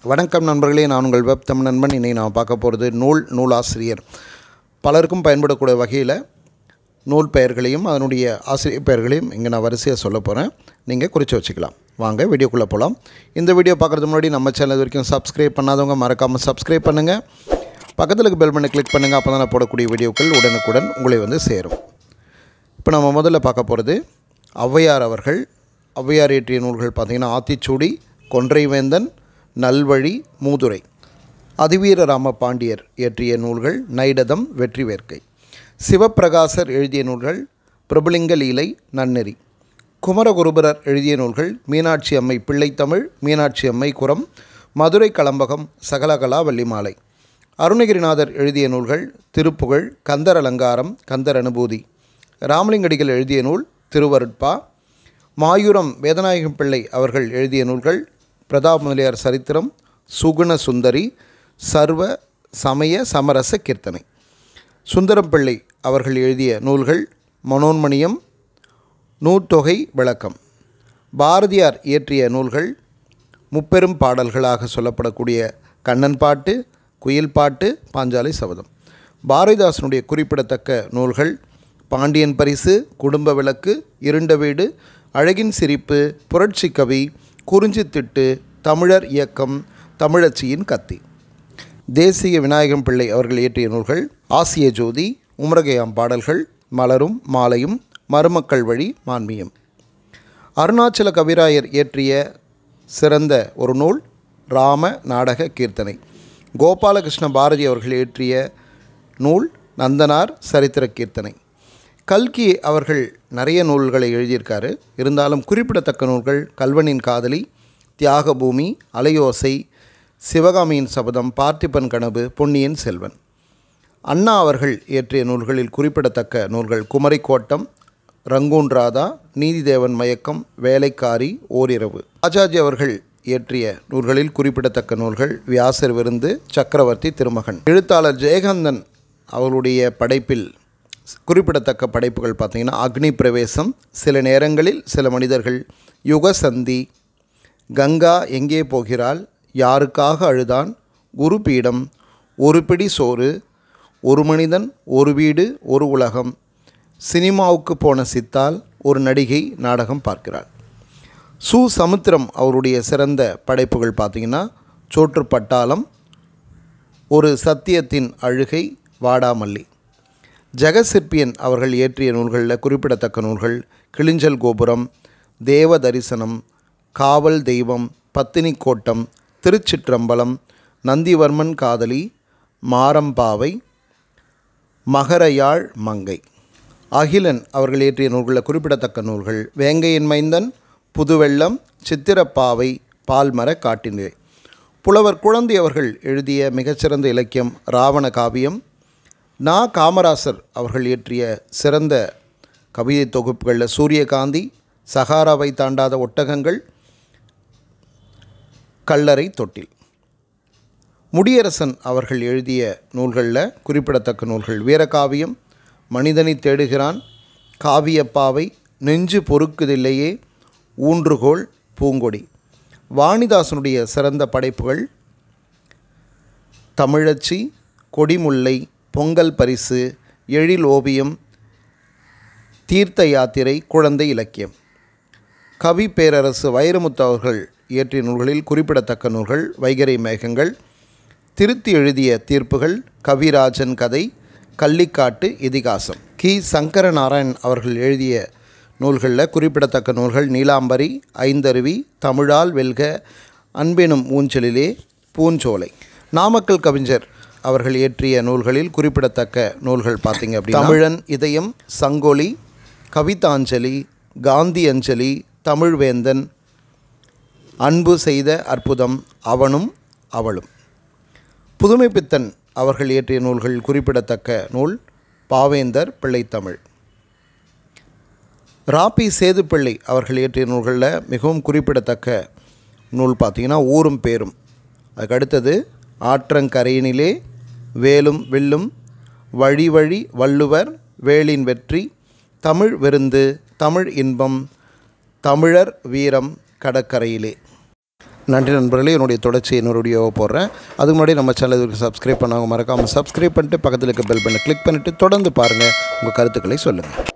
வணக்கம் நண்பர்களே நான் உங்கள் வெப் தமிழ் நண்பன் இன்னைக்கு நான் பார்க்க போகிறது நூல் நூலாசிரியர் பலருக்கும் பயன்படக்கூடிய வகையில் நூல் பெயர்களையும் அதனுடைய ஆசிரியர் பெயர்களையும் இங்கே நான் வரிசையாக சொல்ல போகிறேன் நீங்கள் குறித்து வச்சுக்கலாம் வாங்க வீடியோக்குள்ளே போகலாம் இந்த வீடியோ பார்க்குறதுக்கு முன்னாடி நம்ம சேனல் இது வரைக்கும் சப்ஸ்கிரைப் பண்ணாதவங்க மறக்காமல் சப்ஸ்கிரைப் பண்ணுங்கள் பக்கத்தில் இருக்க பெல் பண்ணி கிளிக் பண்ணுங்கள் அப்போ தான் நான் போடக்கூடிய வீடியோக்கள் உடனுக்குடன் உங்களை வந்து சேரும் இப்போ நம்ம முதல்ல பார்க்க போகிறது ஔவையார் அவர்கள் ஔவையார் இயற்றிய நூல்கள் பார்த்திங்கன்னா ஆத்திச்சூடி கொன்றைவேந்தன் நல்வழி மூதுரை அதிவீர ராம பாண்டியர் இயற்றிய நூல்கள் நைடதம் வெற்றி வேர்க்கை சிவப்பிரகாசர் எழுதிய நூல்கள் பிரபுலிங்க லீலை நன்னெறி குமரகுருபரர் எழுதிய நூல்கள் மீனாட்சி அம்மை பிள்ளைத்தமிழ் மீனாட்சி அம்மை குரம் மதுரை கலம்பகம் சகலகலா வள்ளிமாலை அருணகிரிநாதர் எழுதிய நூல்கள் திருப்புகழ் கந்தர் அலங்காரம் கந்தர் அனுபூதி ராமலிங்கடிகள் எழுதிய நூல் திருவருட்பா மாயூரம் வேதநாயகம் பிள்ளை அவர்கள் எழுதிய நூல்கள் பிரதாப் முதலியார் சரித்திரம் சுகுண சுந்தரி சர்வ சமய சமரச கீர்த்தனை சுந்தரம் பிள்ளை அவர்கள் எழுதிய நூல்கள் மனோன்மணியம் நூற்றொகை விளக்கம் பாரதியார் இயற்றிய நூல்கள் முப்பெரும் பாடல்களாக சொல்லப்படக்கூடிய கண்ணன் பாட்டு குயில் பாட்டு பாஞ்சாலை சபதம் பாரதிதாசனுடைய குறிப்பிடத்தக்க நூல்கள் பாண்டியன் பரிசு குடும்ப விளக்கு இருண்ட வீடு அழகின் சிரிப்பு புரட்சி கவி குறிஞ்சித்திட்டு தமிழர் இயக்கம் தமிழச்சியின் கத்தி தேசிய விநாயகம் பிள்ளை அவர்கள் இயற்றிய நூல்கள் ஆசிய ஜோதி உமரகையாம் பாடல்கள் மலரும் மாலையும் மருமக்கள் வழி மான்மியம் அருணாச்சல கவிராயர் இயற்றிய சிறந்த ஒரு நூல் ராம நாடக கீர்த்தனை கோபாலகிருஷ்ண பாரதி அவர்கள் இயற்றிய நூல் நந்தனார் சரித்திர கீர்த்தனை கல்கி அவர்கள் நிறைய நூல்களை எழுதியிருக்காரு இருந்தாலும் குறிப்பிடத்தக்க நூல்கள் கல்வனின் காதலி தியாகபூமி அலையோசை சிவகாமியின் சபதம் பார்த்திபன் கனவு பொன்னியின் செல்வன் அண்ணா அவர்கள் இயற்றிய நூல்களில் குறிப்பிடத்தக்க நூல்கள் குமரிக்கோட்டம் ரங்கூன் ராதா நீதிதேவன் மயக்கம் வேலைக்காரி ஓரிரவு ராஜாஜி அவர்கள் இயற்றிய நூல்களில் குறிப்பிடத்தக்க நூல்கள் வியாசர் விருந்து சக்கரவர்த்தி திருமகன் எழுத்தாளர் ஜெயகாந்தன் அவர்களுடைய படைப்பில் குறிப்பிடத்தக்க படைப்புகள் பார்த்திங்கன்னா அக்னி பிரவேசம் சில நேரங்களில் சில மனிதர்கள் யுகசந்தி கங்கா எங்கே போகிறாள் யாருக்காக அழுதான் குரு பீடம் ஒரு பிடி சோறு ஒரு மனிதன் ஒரு வீடு ஒரு உலகம் சினிமாவுக்கு போன சித்தால் ஒரு நடிகை நாடகம் பார்க்கிறாள் சு சமுத்திரம் அவருடைய சிறந்த படைப்புகள் பார்த்திங்கன்னா சோற்று பட்டாளம் ஒரு சத்தியத்தின் அழுகை வாடாமல்லி ஜெகசிற்பியன் அவர்கள் இயற்றிய நூல்களில் குறிப்பிடத்தக்க நூல்கள் கிளிஞ்சல் கோபுரம் தேவ தரிசனம் காவல் தெய்வம் பத்தினி கோட்டம் திருச்சிற்றம்பலம் நந்திவர்மன் காதலி மாரம்பாவை மகரயாழ் மங்கை அகிலன் அவர்கள் இயற்றிய நூல்களில் குறிப்பிடத்தக்க நூல்கள் வேங்கையின் மைந்தன் புதுவெள்ளம் சித்திரப்பாவை பால்மர காட்டினிலை புலவர் குழந்தை அவர்கள் எழுதிய மிகச்சிறந்த இலக்கியம் ராவண காவியம் நா காமராசர் அவர்கள் இயற்றிய சிறந்த கவிதை தொகுப்புகளில் சூரியகாந்தி சகாராவை தாண்டாத ஒட்டகங்கள் கல்லறை தொட்டில் முடியரசன் அவர்கள் எழுதிய நூல்களில் குறிப்பிடத்தக்க நூல்கள் வீரகாவியம் மனிதனை தேடுகிறான் காவியப்பாவை நெஞ்சு பொறுக்குதில்லையே ஊன்றுகோல் பூங்கொடி வாணிதாசனுடைய சிறந்த படைப்புகள் தமிழச்சி கொடிமுல்லை பொங்கல் பரிசு எழில் ஓவியம் தீர்த்த யாத்திரை குழந்தை இலக்கியம் கவி பேரரசு வைரமுத்து அவர்கள் இயற்றிய நூல்களில் குறிப்பிடத்தக்க நூல்கள் வைகரை மேகங்கள் திருத்தி எழுதிய தீர்ப்புகள் கவிராஜன் கதை கள்ளிக்காட்டு இதிகாசம் கி சங்கர நாராயண் அவர்கள் எழுதிய நூல்களில் குறிப்பிடத்தக்க நூல்கள் நீலாம்பரி ஐந்தருவி தமிழால் வெல்க அன்பெனும் ஊஞ்சலிலே பூஞ்சோலை நாமக்கல் கவிஞர் அவர்கள் இயற்றிய நூல்களில் குறிப்பிடத்தக்க நூல்கள் பார்த்திங்க அப்படி தமிழன் இதயம் சங்கொலி கவிதாஞ்சலி காந்தி அஞ்சலி தமிழ்வேந்தன் அன்பு செய்த அற்புதம் அவனும் அவளும் புதுமைப்பித்தன் அவர்கள் இயற்றிய நூல்கள் குறிப்பிடத்தக்க நூல் பாவேந்தர் பிள்ளைத்தமிழ் ராபி சேதுப்பிள்ளை அவர்கள் இயற்றிய நூல்களில் மிகவும் குறிப்பிடத்தக்க நூல் பார்த்திங்கன்னா ஊரும் பேரும் அதுக்கு அடுத்தது ஆற்றங்கரையினிலே வேலும் வில்லும் வழி வழி வள்ளுவர் வேலின் வெற்றி தமிழ் விருந்து தமிழ் இன்பம் தமிழர் வீரம் கடற்கரையிலே நன்றி நண்பர்களே என்னுடைய தொடர்ச்சி இன்னொரு வீடியோவை போடுறேன் அதுக்கு முன்னாடி நம்ம சேனலுக்கு சப்ஸ்கிரைப் பண்ணாங்க மறக்காமல் சப்ஸ்கிரைப் பண்ணிட்டு பக்கத்தில் இருக்க பெல் பண்ணை கிளிக் பண்ணிவிட்டு தொடர்ந்து பாருங்கள் உங்கள் கருத்துக்களை சொல்லுங்கள்